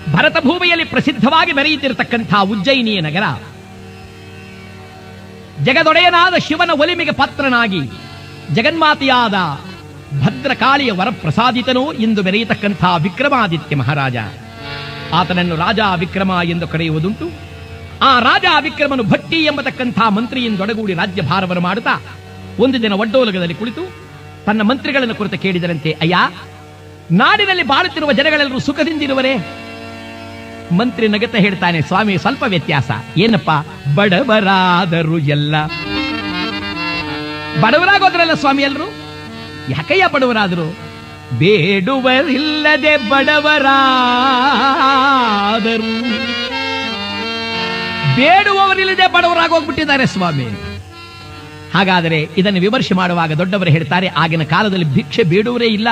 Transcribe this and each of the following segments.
ಭರತ ಭೂಮಿಯಲ್ಲಿ ಪ್ರಸಿದ್ಧವಾಗಿ ಮೆರೆಯುತ್ತಿರತಕ್ಕಂಥ ಉಜ್ಜಯಿನಿಯ ನಗರ ಜಗದೊಡೆಯನಾದ ಶಿವನ ಒಲಿಮೆಗೆ ಪಾತ್ರನಾಗಿ ಜಗನ್ಮಾತೆಯಾದ ಭದ್ರಕಾಳಿಯ ವರಪ್ರಸಾದಿತನೂ ಇಂದು ಮೆರೆಯತಕ್ಕಂಥ ವಿಕ್ರಮಾದಿತ್ಯ ಮಹಾರಾಜ ಆತನನ್ನು ರಾಜ ವಿಕ್ರಮ ಎಂದು ಕರೆಯುವುದುಂಟು ಆ ರಾಜ ವಿಕ್ರಮನು ಭಟ್ಟಿ ಎಂಬತಕ್ಕಂಥ ಮಂತ್ರಿಯಿಂದೊಡಗೂಡಿ ರಾಜ್ಯಭಾರವನ್ನು ಮಾಡುತ್ತಾ ಒಂದು ದಿನ ಒಡ್ಡೋಲಗದಲ್ಲಿ ಕುಳಿತು ತನ್ನ ಮಂತ್ರಿಗಳನ್ನು ಕುರಿತು ಕೇಳಿದರಂತೆ ಅಯ್ಯ ನಾಡಿನಲ್ಲಿ ಬಾಳುತ್ತಿರುವ ಜನಗಳೆಲ್ಲರೂ ಸುಖದಿಂದಿರುವರೇ ಮಂತ್ರಿ ನಗತ ಹೇಳ್ತಾನೆ ಸ್ವಾಮಿ ಸ್ವಲ್ಪ ವ್ಯತ್ಯಾಸ ಏನಪ್ಪ ಬಡವರಾದರು ಎಲ್ಲ ಬಡವರಾಗೋದ್ರಲ್ಲ ಸ್ವಾಮಿ ಎಲ್ಲರೂ ಯಾಕಯ್ಯ ಬಡವರಾದರು ಬೇಡುವರಿಲ್ಲದೆ ಬಡವರಾದರು ಬೇಡುವವರಿಲ್ಲದೆ ಬಡವರಾಗೋಗ್ಬಿಟ್ಟಿದ್ದಾರೆ ಸ್ವಾಮಿ ಹಾಗಾದರೆ ಇದನ್ನು ವಿಮರ್ಶೆ ಮಾಡುವಾಗ ದೊಡ್ಡವರು ಹೇಳ್ತಾರೆ ಆಗಿನ ಕಾಲದಲ್ಲಿ ಭಿಕ್ಷೆ ಬೇಡುವರೇ ಇಲ್ಲ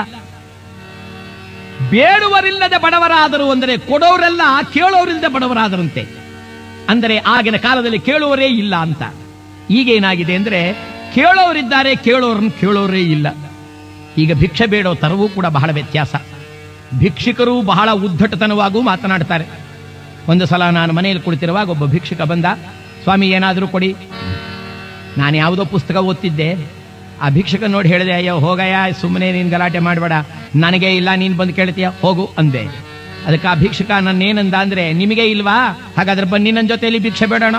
ಬೇಡುವರಿಲ್ಲದೆ ಬಡವರಾದರು ಅಂದರೆ ಕೊಡೋರೆಲ್ಲ ಕೇಳೋರಿಲ್ಲದೆ ಬಡವರಾದರಂತೆ ಅಂದರೆ ಆಗಿನ ಕಾಲದಲ್ಲಿ ಕೇಳುವರೇ ಇಲ್ಲ ಅಂತ ಈಗೇನಾಗಿದೆ ಅಂದ್ರೆ ಕೇಳೋರಿದ್ದಾರೆ ಕೇಳೋರನ್ನು ಕೇಳೋರೇ ಇಲ್ಲ ಈಗ ಭಿಕ್ಷೆ ಬೇಡೋ ತರವೂ ಕೂಡ ಬಹಳ ವ್ಯತ್ಯಾಸ ಭಿಕ್ಷುಕರು ಬಹಳ ಉದ್ದಟತನವಾಗೂ ಮಾತನಾಡ್ತಾರೆ ಒಂದು ಸಲ ನಾನು ಮನೆಯಲ್ಲಿ ಕುಳಿತಿರುವಾಗ ಒಬ್ಬ ಭಿಕ್ಷುಕ ಬಂದ ಸ್ವಾಮಿ ಏನಾದರೂ ಕೊಡಿ ನಾನು ಯಾವುದೋ ಪುಸ್ತಕ ಓದ್ತಿದ್ದೆ ಆ ಭಿಕ್ಷಕ ನೋಡಿ ಹೇಳಿದೆ ಅಯ್ಯೋ ಹೋಗಯ್ಯ ಸುಮ್ಮನೆ ನೀನು ಗಲಾಟೆ ಮಾಡಬೇಡ ನನಗೆ ಇಲ್ಲ ನೀನು ಬಂದು ಕೇಳ್ತೀಯ ಹೋಗು ಅಂದೆ ಅದಕ್ಕೆ ಆ ಭಿಕ್ಷುಕ ನನ್ನೇನಂದ ಅಂದ್ರೆ ನಿಮಗೆ ಇಲ್ವಾ ಹಾಗಾದ್ರೆ ಬನ್ನಿ ನನ್ನ ಜೊತೆಯಲ್ಲಿ ಭಿಕ್ಷೆ ಬೇಡೋಣ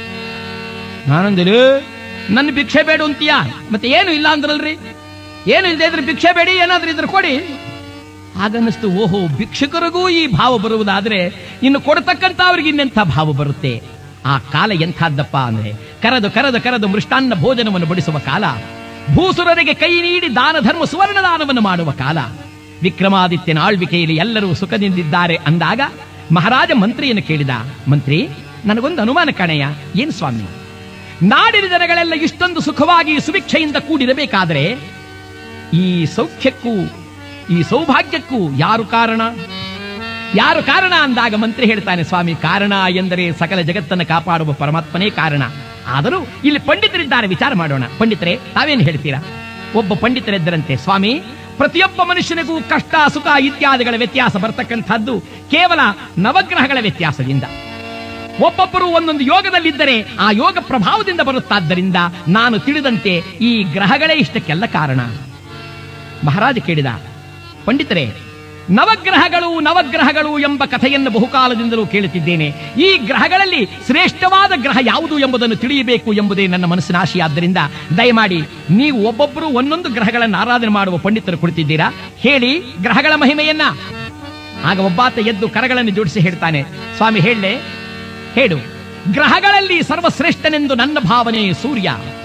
ನಾನಂದಿರು ನನ್ನ ಭಿಕ್ಷೆ ಬೇಡ ಅಂತೀಯಾ ಮತ್ತೆ ಏನು ಇಲ್ಲ ಅಂದ್ರಲ್ರಿ ಏನು ಇಲ್ಲದೆ ಇದ್ರೆ ಭಿಕ್ಷೆ ಬೇಡಿ ಏನಾದ್ರೂ ಇದ್ರೆ ಕೊಡಿ ಹಾಗನ್ನಿಸ್ತು ಓಹೋ ಭಿಕ್ಷುಕರಿಗೂ ಈ ಭಾವ ಬರುವುದಾದ್ರೆ ಇನ್ನು ಕೊಡ್ತಕ್ಕಂಥ ಅವ್ರಿಗೆ ಇನ್ನೆಂಥ ಭಾವ ಬರುತ್ತೆ ಆ ಕಾಲ ಎಂಥದ್ದಪ್ಪ ಅಂದ್ರೆ ಕರೆದು ಕರೆದು ಕರೆದು ಮೃಷ್ಟಾನ್ನ ಭೋಜನವನ್ನು ಬಡಿಸುವ ಕಾಲ ಭೂಸುರರಿಗೆ ಕೈ ನೀಡಿ ದಾನ ಧರ್ಮ ಸುವರ್ಣ ದಾನವನ್ನು ಮಾಡುವ ಕಾಲ ವಿಕ್ರಮಾದಿತ್ಯನ ಆಳ್ವಿಕೆಯಲ್ಲಿ ಎಲ್ಲರೂ ಸುಖದಿಂದಿದ್ದಾರೆ ಅಂದಾಗ ಮಹಾರಾಜ ಮಂತ್ರಿಯನ್ನು ಕೇಳಿದ ಮಂತ್ರಿ ನನಗೊಂದು ಅನುಮಾನ ಕಾಣೆಯ ಏನ್ ಸ್ವಾಮಿ ನಾಡಿನ ಜನಗಳೆಲ್ಲ ಇಷ್ಟೊಂದು ಸುಖವಾಗಿ ಸುಭಿಕ್ಷೆಯಿಂದ ಕೂಡಿರಬೇಕಾದ್ರೆ ಈ ಸೌಖ್ಯಕ್ಕೂ ಈ ಸೌಭಾಗ್ಯಕ್ಕೂ ಯಾರು ಕಾರಣ ಯಾರು ಕಾರಣ ಅಂದಾಗ ಮಂತ್ರಿ ಹೇಳ್ತಾನೆ ಸ್ವಾಮಿ ಕಾರಣ ಎಂದರೆ ಸಕಲ ಜಗತ್ತನ್ನು ಕಾಪಾಡುವ ಪರಮಾತ್ಮನೇ ಕಾರಣ ಆದರೂ ಇಲ್ಲಿ ಪಂಡಿತರಿದ್ದಾರೆ ವಿಚಾರ ಮಾಡೋಣ ಪಂಡಿತರೇ ತಾವೇನು ಹೇಳ್ತೀರಾ ಒಬ್ಬ ಪಂಡಿತರಿದ್ದರಂತೆ ಸ್ವಾಮಿ ಪ್ರತಿಯೊಬ್ಬ ಮನುಷ್ಯನಿಗೂ ಕಷ್ಟ ಸುಖ ಇತ್ಯಾದಿಗಳ ವ್ಯತ್ಯಾಸ ಬರ್ತಕ್ಕಂಥದ್ದು ಕೇವಲ ನವಗ್ರಹಗಳ ವ್ಯತ್ಯಾಸದಿಂದ ಒಬ್ಬೊಬ್ಬರು ಒಂದೊಂದು ಯೋಗದಲ್ಲಿದ್ದರೆ ಆ ಯೋಗ ಪ್ರಭಾವದಿಂದ ಬರುತ್ತಾದ್ದರಿಂದ ನಾನು ತಿಳಿದಂತೆ ಈ ಗ್ರಹಗಳೇ ಇಷ್ಟಕ್ಕೆಲ್ಲ ಕಾರಣ ಮಹಾರಾಜ ಕೇಳಿದ ಪಂಡಿತರೇ ನವಗ್ರಹಗಳು ನವಗ್ರಹಗಳು ಎಂಬ ಕಥೆಯನ್ನು ಬಹುಕಾಲದಿಂದಲೂ ಕೇಳುತ್ತಿದ್ದೇನೆ ಈ ಗ್ರಹಗಳಲ್ಲಿ ಶ್ರೇಷ್ಠವಾದ ಗ್ರಹ ಯಾವುದು ಎಂಬುದನ್ನು ತಿಳಿಯಬೇಕು ಎಂಬುದೇ ನನ್ನ ಮನಸ್ಸಿನ ಆಶೆಯಾದ್ದರಿಂದ ದಯಮಾಡಿ ನೀವು ಒಬ್ಬೊಬ್ಬರು ಒಂದೊಂದು ಗ್ರಹಗಳನ್ನು ಆರಾಧನೆ ಮಾಡುವ ಪಂಡಿತರು ಕುಳಿತಿದ್ದೀರಾ ಹೇಳಿ ಗ್ರಹಗಳ ಮಹಿಮೆಯನ್ನ ಆಗ ಒಬ್ಬಾತ ಎದ್ದು ಕರಗಳನ್ನು ಜೋಡಿಸಿ ಹೇಳ್ತಾನೆ ಸ್ವಾಮಿ ಹೇಳಲೆ ಹೇಳು ಗ್ರಹಗಳಲ್ಲಿ ಸರ್ವಶ್ರೇಷ್ಠನೆಂದು ನನ್ನ ಭಾವನೆ ಸೂರ್ಯ